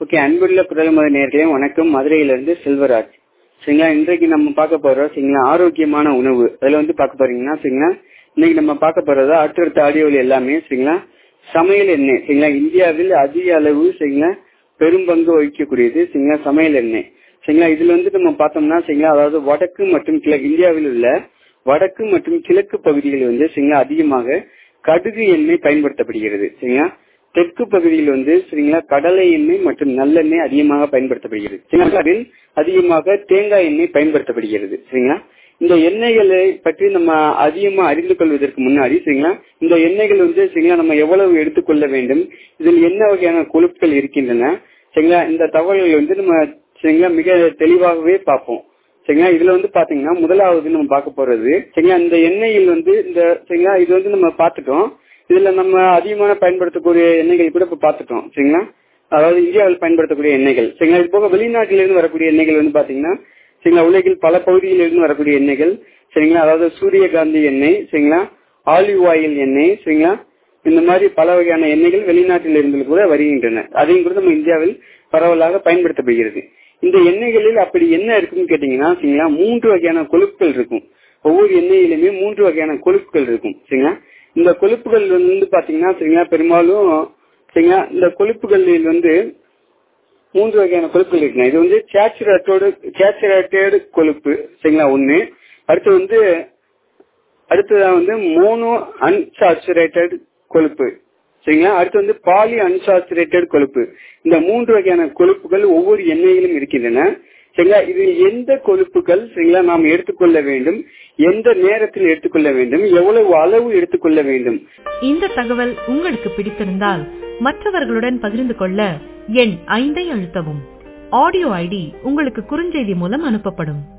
okay அன்புள்ள குரல்முறை நேர்களே வணக்கம் மதுரையிலிருந்து செல்வராஜ் சரிங்களா இன்றைக்கு நம்ம பார்க்க போறோம் சரிங்களா ஆரோக்கியமான உணவு அதுல வந்து பார்க்க போறீங்கன்னா சரிங்களா இன்னைக்கு நம்ம பார்க்க போறது அடுத்தடுத்த ஆடியோவில் எல்லாமே சரிங்களா சமையல் எண்ணெய் சரிங்களா இந்தியாவில் அதிக அளவு சரிங்களா பெரும் பங்கு வகிக்கக்கூடியது சரிங்களா சமையல் எண்ணெய் சரிங்களா இதுல வந்து நம்ம பார்த்தோம்னா சரிங்களா அதாவது வடக்கு மற்றும் கிழக்கு இந்தியாவில் உள்ள வடக்கு மற்றும் கிழக்கு பகுதிகளில் வந்து சரிங்களா அதிகமாக கடுகு எண்ணெய் பயன்படுத்தப்படுகிறது சரிங்களா தெற்கு பகுதியில் வந்து சரிங்களா கடலை எண்ணெய் மற்றும் நல்லெண்ணெய் அதிகமாக பயன்படுத்தப்படுகிறது சிங்களாவில் அதிகமாக தேங்காய் எண்ணெய் பயன்படுத்தப்படுகிறது சரிங்களா இந்த எண்ணெய்களை பற்றி நம்ம அதிகமா அறிந்து கொள்வதற்கு முன்னாடி சரிங்களா இந்த எண்ணெய்கள் வந்து சரிங்களா நம்ம எவ்வளவு எடுத்துக்கொள்ள வேண்டும் இதில் என்ன வகையான கொழுப்புகள் இருக்கின்றன சரிங்களா இந்த தகவல்கள் வந்து நம்ம சரிங்களா மிக தெளிவாகவே பார்ப்போம் சரிங்களா இதுல வந்து பாத்தீங்கன்னா முதலாவது நம்ம பார்க்க போறது சரிங்களா இந்த எண்ணெயில் வந்து இந்த சரிங்களா இது வந்து நம்ம பார்த்துட்டோம் இதுல நம்ம அதிகமான பயன்படுத்தக்கூடிய எண்ணெய்கள் கூட இப்ப பார்த்துட்டோம் சரிங்களா அதாவது இந்தியாவில் பயன்படுத்தக்கூடிய எண்ணெய்கள் சரிங்களா இது போக வெளிநாட்டிலிருந்து வரக்கூடிய எண்ணெய்கள் வந்து பாத்தீங்கன்னா சரிங்களா உலகில் பல பகுதிகளிலிருந்து வரக்கூடிய எண்ணெய்கள் சரிங்களா அதாவது சூரியகாந்தி எண்ணெய் சரிங்களா ஆலிவ் ஆயில் எண்ணெய் சரிங்களா இந்த மாதிரி பல வகையான எண்ணெய்கள் வெளிநாட்டில் இருந்து கூட வருகின்றன அதையும் கூட நம்ம இந்தியாவில் பரவலாக பயன்படுத்தப்படுகிறது இந்த எண்ணெய்களில் அப்படி என்ன இருக்குன்னு கேட்டீங்கன்னா சரிங்களா மூன்று வகையான கொழுப்புகள் இருக்கும் ஒவ்வொரு எண்ணெயிலுமே மூன்று வகையான கொழுப்புகள் இருக்கும் சரிங்களா இந்த கொழுப்புகள் வந்து பாத்தீங்கன்னா சரிங்களா பெரும்பாலும் சரிங்களா இந்த கொழுப்புகளில் வந்து மூன்று வகையான கொழுப்புகள் இருக்குங்க இது வந்து சேச்சுரேட்டோடு சேச்சுரேட்டட் கொழுப்பு சரிங்களா ஒண்ணு அடுத்து வந்து அடுத்ததா வந்து மோனோ அன்சாச்சுரேட்டட் கொழுப்பு சரிங்களா அடுத்து வந்து பாலி அன்சாச்சுரேட்டட் கொழுப்பு இந்த மூன்று வகையான கொழுப்புகள் ஒவ்வொரு எண்ணெயிலும் இருக்கின்றன சரிங்களா இது எந்த கொழுப்புகள் சரிங்களா நாம் எடுத்துக்கொள்ள வேண்டும் எந்த நேரத்தில் எடுத்துக்கொள்ள வேண்டும் எவ்வளவு அளவு எடுத்துக்கொள்ள வேண்டும் இந்த தகவல் உங்களுக்கு பிடித்திருந்தால் மற்றவர்களுடன் பகிர்ந்து கொள்ள எண் ஐந்தை அழுத்தவும் ஆடியோ ஐடி உங்களுக்கு குறுஞ்செய்தி மூலம் அனுப்பப்படும்